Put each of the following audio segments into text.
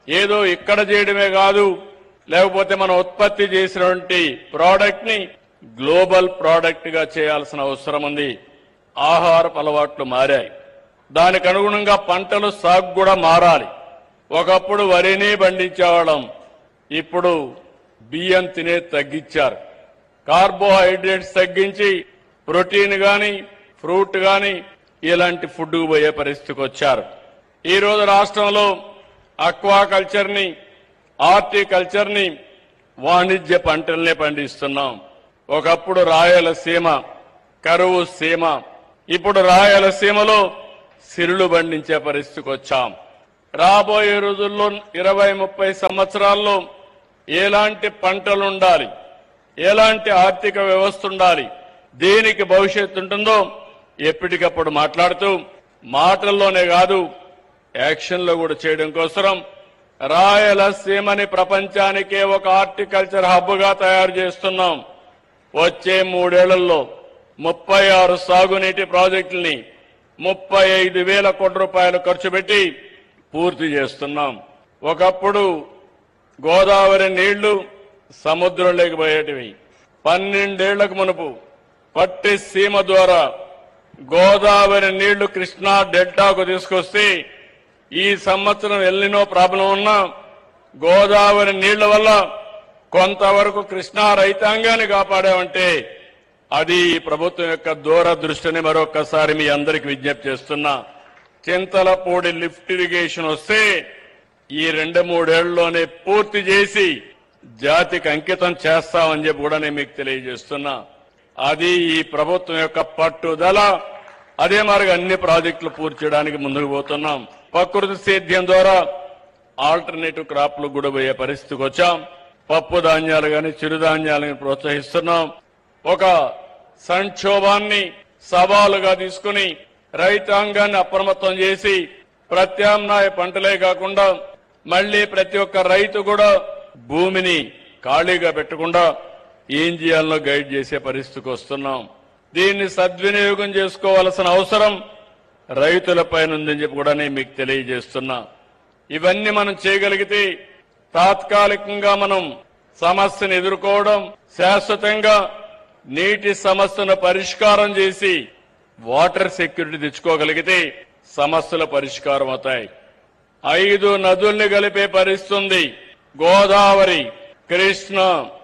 ఏదో ఇక్కడ చేయడమే కాదు లేకపోతే మనం ఉత్పత్తి చేసినటువంటి ప్రోడక్ట్ ని గ్లోబల్ ప్రోడక్ట్ గా చేయాల్సిన అవసరం ఉంది ఆహారపు అలవాట్లు మారాయి దానికి అనుగుణంగా పంటలు సాగు కూడా మారాలి ఒకప్పుడు వరిని పండించేవాళ్ళం ఇప్పుడు బియ్యం తినే తగ్గించారు కార్బోహైడ్రేట్స్ తగ్గించి ప్రోటీన్ గాని ఫ్రూట్ గాని ఇలాంటి ఫుడ్ పోయే పరిస్థితికి వచ్చారు ఈ రోజు రాష్ట్రంలో అక్వాకల్చర్ ని హార్టికల్చర్ ని వాణిజ్య పంటల్నే పండిస్తున్నాం ఒకప్పుడు రాయలసీమ కరువు సీమ ఇప్పుడు రాయలసీమలో సిరులు పండించే పరిస్థితికి వచ్చాం రాబోయే రోజుల్లో ఇరవై ముప్పై సంవత్సరాల్లో ఎలాంటి పంటలు ఉండాలి ఎలాంటి ఆర్థిక వ్యవస్థ ఉండాలి దేనికి భవిష్యత్తు ఉంటుందో ఎప్పటికప్పుడు మాట్లాడుతూ మాటల్లోనే కాదు యాక్షన్ లో కూడా చేయడం కోసం రాయలసీమని ప్రపంచానికే ఒక హార్టికల్చర్ హబ్ గా తయారు చేస్తున్నాం వచ్చే మూడేళ్లలో ముప్పై ఆరు సాగునీటి ప్రాజెక్టుల్ని ముప్పై ఐదు వేల కోట్ల రూపాయలు ఖర్చు పెట్టి పూర్తి చేస్తున్నాం ఒకప్పుడు గోదావరి నీళ్లు సముద్రంలోకి పోయేటివి పన్నెండేళ్లకు మునుపు పట్టి సీమ ద్వారా గోదావరి నీళ్లు కృష్ణా డెల్టాకు తీసుకొస్తే ఈ సంవత్సరం ఎల్లినో ప్రాబ్లం ఉన్నా గోదావరి నీళ్ల వల్ల కొంతవరకు కృష్ణా రైతాంగాన్ని కాపాడామంటే అది ఈ ప్రభుత్వం యొక్క దూరదృష్టిని మరొకసారి మీ అందరికి విజ్ఞప్తి చేస్తున్నా చింతలపూడి లిఫ్ట్ ఇరిగేషన్ వస్తే ఈ రెండు మూడేళ్లలోనే పూర్తి చేసి జాతికి అంకితం చేస్తామని చెప్పి కూడా నేను మీకు తెలియజేస్తున్నా అది ఈ ప్రభుత్వం యొక్క పట్టుదల అదే మరి అన్ని ప్రాజెక్టులు పూర్తి చేయడానికి ముందుకు పోతున్నాం ప్రకృతి సేద్యం ద్వారా ఆల్టర్నేటివ్ క్రాప్లు కూడా పోయే పరిస్థితికి వచ్చాం పప్పు ధాన్యాలు గాని చిరుధాన్యాలను ప్రోత్సహిస్తున్నాం ఒక సంక్షోభాన్ని సవాలుగా తీసుకుని రైతాంగాన్ని అప్రమత్తం చేసి ప్రత్యామ్నాయ పంటలే కాకుండా మళ్లీ ప్రతి ఒక్క రైతు కూడా భూమిని ఖాళీగా పెట్టకుండా ఏం చేయాలో గైడ్ చేసే పరిస్థితికి వస్తున్నాం దీన్ని సద్వినియోగం చేసుకోవాల్సిన అవసరం రైతులపైన ఉందని చెప్పి కూడా నేను మీకు తెలియజేస్తున్నా ఇవన్నీ మనం చేయగలిగితే తాత్కాలికంగా మనం సమస్యను ఎదుర్కోవడం శాశ్వతంగా నీటి సమస్యను పరిష్కారం చేసి వాటర్ సెక్యూరిటీ తెచ్చుకోగలిగితే సమస్యల పరిష్కారం అవుతాయి ఐదు నదుల్ని కలిపే పరిస్థితి ఉంది గోదావరి కృష్ణ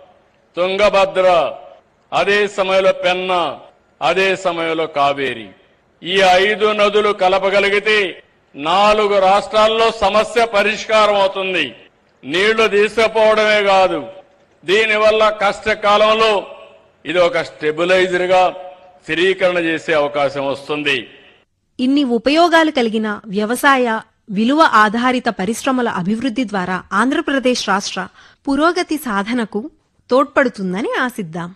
తుంగభద్ర అదే సమయంలో పెన్న అదే సమయంలో కావేరి ఈ ఐదు నదులు కలపగలిగితే నాలుగు రాష్ట్రాల్లో సమస్య పరిష్కారం అవుతుంది నీళ్లు తీసుకుపోవడమే కాదు దీనివల్ల కష్టకాలంలో ఇది ఒక స్టెబిలైజర్ గా స్థిరీకరణ చేసే అవకాశం వస్తుంది ఇన్ని ఉపయోగాలు కలిగిన వ్యవసాయ విలువ ఆధారిత పరిశ్రమల అభివృద్ధి ద్వారా ఆంధ్రప్రదేశ్ రాష్ట్ర పురోగతి సాధనకు తోడ్పడుతుందని ఆశిద్దాం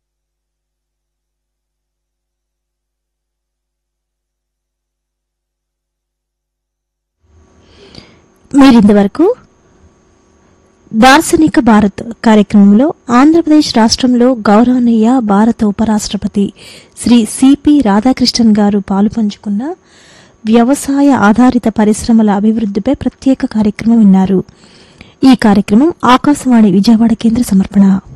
మీరింతవరకు దార్శనిక భారత్ కార్యక్రమంలో ఆంధ్రప్రదేశ్ రాష్ట్రంలో గౌరవనీయ భారత ఉపరాష్ట్రపతి శ్రీ సిపి రాధాకృష్ణన్ గారు పాలు పంచుకున్న వ్యవసాయ ఆధారిత పరిశ్రమల అభివృద్ధిపై ప్రత్యేక కార్యక్రమం విన్నారు ఈ కార్యక్రమం ఆకాశవాణి విజయవాడ కేంద్ర సమర్పణ